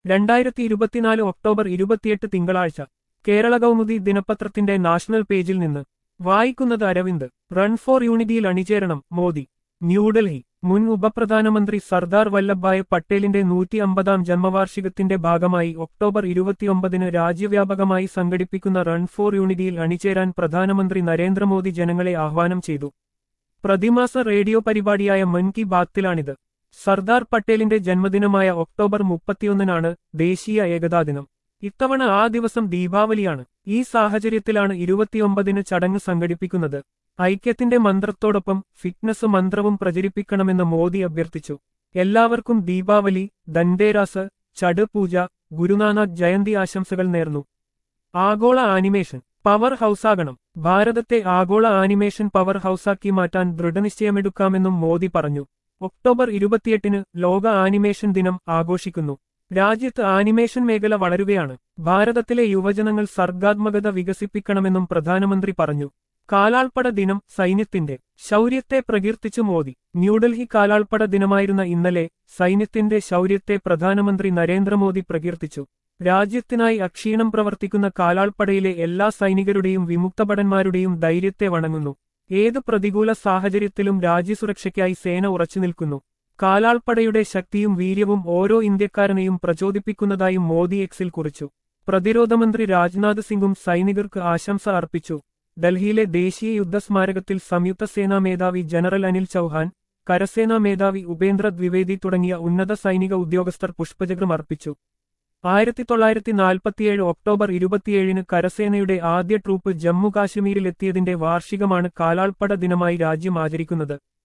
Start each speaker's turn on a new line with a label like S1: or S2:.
S1: രണ്ടായിരത്തി ഇരുപത്തിനാല് ഒക്ടോബർ ഇരുപത്തിയെട്ട് തിങ്കളാഴ്ച കേരള കൗമുദി ദിനപത്രത്തിന്റെ നാഷണൽ പേജിൽ നിന്ന് വായിക്കുന്നത് അരവിന്ദ് റൺ ഫോർ യൂണിറ്റിയിൽ അണിചേരണം മോദി ന്യൂഡൽഹി മുൻ ഉപപ്രധാനമന്ത്രി സർദാർ വല്ലഭായ് പട്ടേലിന്റെ നൂറ്റി അമ്പതാം ജന്മവാർഷികത്തിന്റെ ഭാഗമായി ഒക്ടോബർ ഇരുപത്തിയൊമ്പതിന് രാജ്യവ്യാപകമായി സംഘടിപ്പിക്കുന്ന റൺ ഫോർ യൂണിറ്റിയിൽ അണിചേരാൻ പ്രധാനമന്ത്രി നരേന്ദ്രമോദി ജനങ്ങളെ ആഹ്വാനം ചെയ്തു പ്രതിമാസ റേഡിയോ പരിപാടിയായ മൻ കി ബാത്തിലാണിത് സർദാർ പട്ടേലിന്റെ ജന്മദിനമായ ഒക്ടോബർ മുപ്പത്തിയൊന്നിനാണ് ദേശീയ ഏകതാ ദിനം ഇത്തവണ ആ ദിവസം ദീപാവലിയാണ് ഈ സാഹചര്യത്തിലാണ് ഇരുപത്തിയൊമ്പതിന് ചടങ്ങ് സംഘടിപ്പിക്കുന്നത് ഐക്യത്തിന്റെ മന്ത്രത്തോടൊപ്പം ഫിറ്റ്നസ് മന്ത്രവും പ്രചരിപ്പിക്കണമെന്ന് മോദി അഭ്യർത്ഥിച്ചു എല്ലാവർക്കും ദീപാവലി ദന്തേരാസ് ചട് പൂജ ഗുരുനാനാക്ക് ജയന്തി ആശംസകൾ നേർന്നു ആഗോള ആനിമേഷൻ പവർ ഹൌസാകണം ഭാരതത്തെ ആഗോള ആനിമേഷൻ പവർ ഹൌസാക്കി മാറ്റാൻ ദൃഢനിശ്ചയമെടുക്കാമെന്നും മോദി പറഞ്ഞു ഒക്ടോബർ ഇരുപത്തിയെട്ടിന് ലോക ആനിമേഷൻ ദിനം ആഘോഷിക്കുന്നു രാജ്യത്ത് ആനിമേഷൻ മേഖല വളരുകയാണ് ഭാരതത്തിലെ യുവജനങ്ങൾ സർഗാത്മകത വികസിപ്പിക്കണമെന്നും പ്രധാനമന്ത്രി പറഞ്ഞു കാലാൾപ്പട ദിനം സൈന്യത്തിന്റെ ശൗര്യത്തെ പ്രകീർത്തിച്ചു മോദി ന്യൂഡൽഹി കാലാൾപ്പട ദിനമായിരുന്ന ഇന്നലെ സൈന്യത്തിന്റെ ശൗര്യത്തെ പ്രധാനമന്ത്രി നരേന്ദ്രമോദി പ്രകീർത്തിച്ചു രാജ്യത്തിനായി അക്ഷീണം പ്രവർത്തിക്കുന്ന കാലാൾപ്പടയിലെ എല്ലാ സൈനികരുടെയും വിമുക്തഭടന്മാരുടെയും ധൈര്യത്തെ വണങ്ങുന്നു ഏത് പ്രതികൂല സാഹചര്യത്തിലും രാജ്യസുരക്ഷയ്ക്കായി സേന ഉറച്ചുനിൽക്കുന്നു കാലാൾപ്പടയുടെ ശക്തിയും വീര്യവും ഓരോ ഇന്ത്യക്കാരനെയും പ്രചോദിപ്പിക്കുന്നതായും മോദി എക്സിൽ കുറിച്ചു പ്രതിരോധമന്ത്രി രാജ്നാഥ് സിംഗും സൈനികർക്ക് ആശംസ അർപ്പിച്ചു ഡൽഹിയിലെ ദേശീയ യുദ്ധസ്മാരകത്തിൽ സംയുക്ത സേനാ മേധാവി ജനറൽ അനിൽ ചൌഹാൻ കരസേനാ മേധാവി ഉപേന്ദ്ര ദ്വിവേദി തുടങ്ങിയ ഉന്നത സൈനിക ഉദ്യോഗസ്ഥർ പുഷ്പചക്രം അർപ്പിച്ചു ആയിരത്തി തൊള്ളായിരത്തി നാൽപ്പത്തിയേഴ് ഒക്ടോബർ ഇരുപത്തിയേഴിന് കരസേനയുടെ ആദ്യ ട്രൂപ്പ് ജമ്മു കാശ്മീരിലെത്തിയതിന്റെ വാർഷികമാണ് കാലാൾപ്പട ദിനമായി രാജ്യം ആചരിക്കുന്നത്